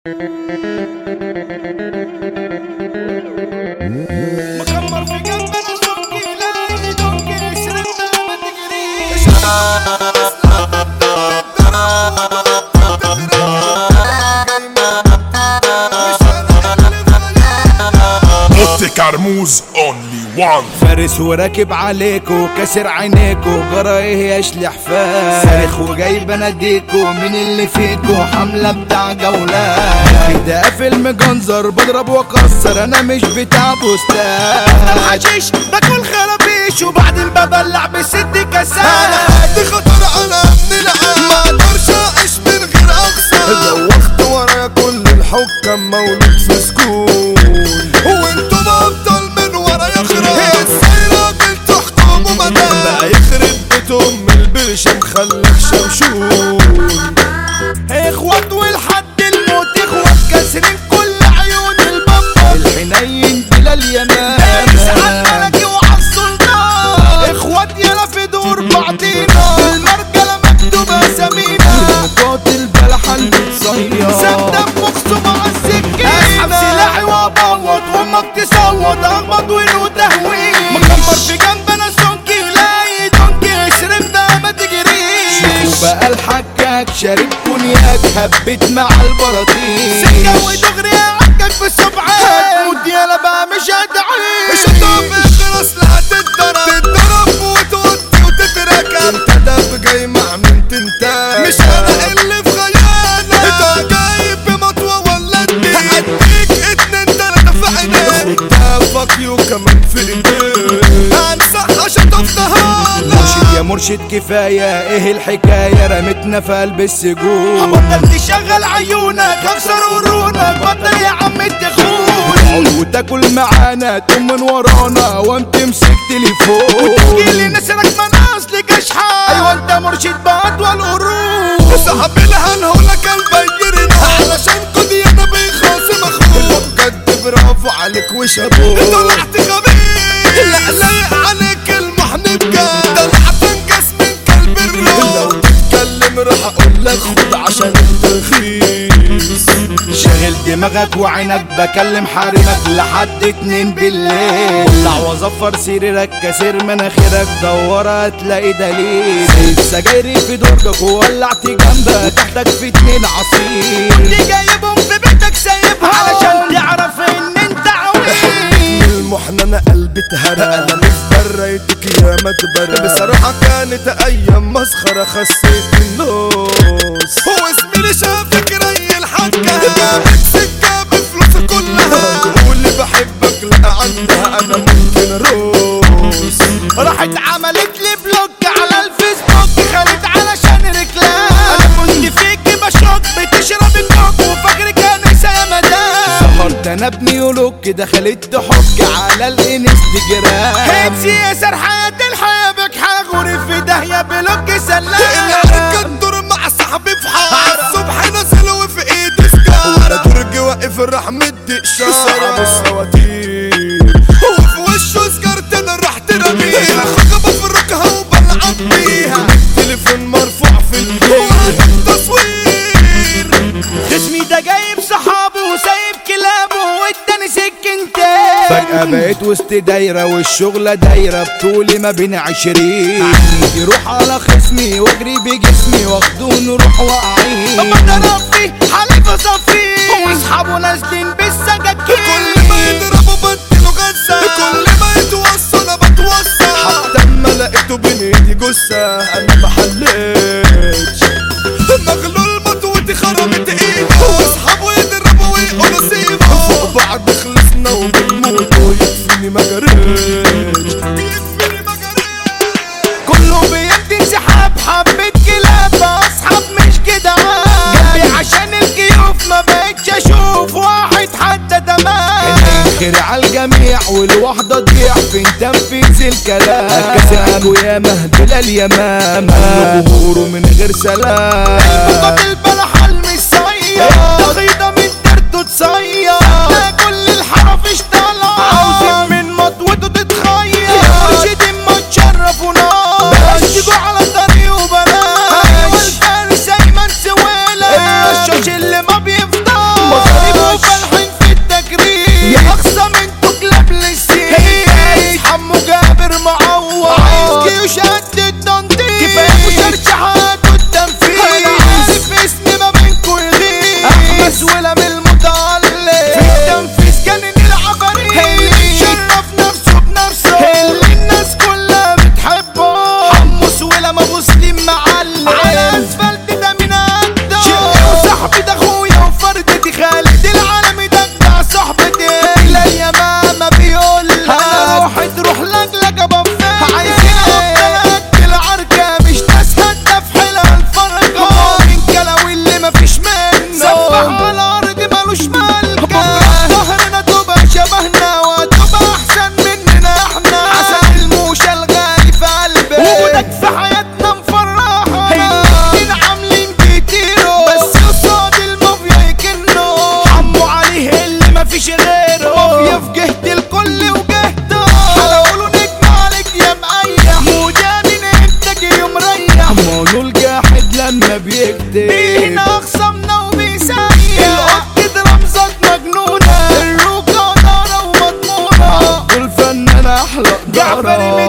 مخمر في قلبنا صوتي لا يدوك يسرقنا ما تجريش اوتي كرموز اونلي وان فارس وراكب عليكو كسر عينيكو جرى ايه يا شلحفاه صارخ وجاي بناديكو مين اللي فيكو حملة بتاع جولات كده قافل مجنزر بضرب واكسر انا مش بتاع بوستات الحشيش باكل خرابيش وبعدين ببلع بست كاسات دي خطر على ابن العام ما اقدرش اعيش من غير اقصى دوخت ورايا كل الحكام مولود في سكون وانتم ابطال من ورايا خراب ازاي راجل تحكموا مدام بقى يخرب بيت ام البرشة مخلخ شمشون اخوات والحد الموت اخوات كاسرين كل عيون البابا الحنين بلا اليمامة دارس على الملكي وعلى السلطان اخوات يلا في دور بعضينا المرجلة مكتوبة اسامينا قاتل بلحة المتصير سبدة مخصومة على السكينة اسحب سلاحي وابوط وامك تصوت اغمض وينو تهويل مكمر في جنبنا سونكي لاقي دونكي اشرب ده ما تجريش وبقى الحكاك شارب كونياك هبت مع البراطيل سكة ودغري عكك في السبعات مود يلا بقى مش مش هتعيش هتعرف غير اصلها تتضرب تتضرب وتودي وتتركب انت دب جاي مع مين تنتاب مش انا اللي في خيالك انت جايب بمطوة ولا اديك هديك اتنين تلاتة في عينيك خد فاك يو كمان في ايديك انصح عشان تفضحها مرشد يا مرشد كفاية ايه الحكاية رمتنا في قلب السجون بطل تشغل عيونك اكسر قرونك بطل يا عم الدخول وتاكل معانا تقوم من ورانا وانت تمسك تليفون تجيلي نسرك مناص لك اشحال ايوه انت مرشد باطول قرون صاحب الهن هو لك البيرنا علشان كنت انا بيخاصم اخوك بجد برافو عليك وشابوك طلعت خبيث لا لايق عليك المحن بجد طلعت انجز من كلب الروح لو تتكلم راح اقول لك خد عشان انت رخيص شغل دماغك وعينك بكلم حارمك لحد اتنين بالليل طلع وظفر سريرك كسر مناخيرك دور هتلاقي دليل سيب سجايري في درجك وولعت جنبك تحتك في اتنين عصير اللي جايبهم في بيتك سايبها علشان تعرف ان انت عويل المحن انا قلبي اتهرى انا مش بريتك يا ما تبرى بصراحة كانت ايام مسخرة خسيت النص هو زميلي شافك ري الحكة جابت سكة بفلوس كلها تقول لي بحبك لا عندها انا ممكن اروس راحت عملت لي بلوك على الفيسبوك خلت علشان رجلان انا كنت فيك بشوك بتشرب الكوك وفاكرك انسه يا مدام سهرت انا بنيولوك دخلت تحك على الانستجرام هيبسي يا سر حياة الحياة بك حاغوري في داهية بلوك سلام انا الدور مع صاحبي في حارة الصبح نازل وفي ايدي سكارة درج واقف راح مدي اشارة السواتير وفي وشه سكرت انا رحت رميها خطبة في الركهة وبلعب بيها التليفون مرفوع في الجيب تصوير جسمي ده جايب صحابه وسايب كلابه واداني سكنتين فجأة بقيت وسط دايرة والشغلة دايرة بطولي ما بين عشرين عندي روح على خصمي واجري بجسمي واخده نروح واقعين طب ده ربي حليف صفي واصحابه نازلين بالسجاكين كل ما يضربوا بديله غزة كل ما يتوصى انا بتوصى حتى اما لقيته بين ايدي جثة انا ما حليتش مغلول مطوتي خرمت ايده واصحابه يضربوا ويقولوا سيبه فوق بعض خلصنا وبنموت ويكفيني ما جريتش يكفيني ما جريتش كله بيدي انسحاب حبة كلاب اصحاب مش كده جنبي عشان الجيوف ما بقتش اشوف واحد حتى تمام خير على الجميع والوحدة تضيع في تنفيذ الكلام كسبكوا يا مهدل اليمامة ظهوره من غير سلام قاتل بلا حل مش صيا تغيضة من درته تصيا ده كل الحرف اشتغل عاوزين من مطوته تتخيل مرشد ما تشرف ونار بلاش تجوا على طريق وبلاش ايوه الفارس ايمن سويلة الرشاش اللي ما بيفضل خسارة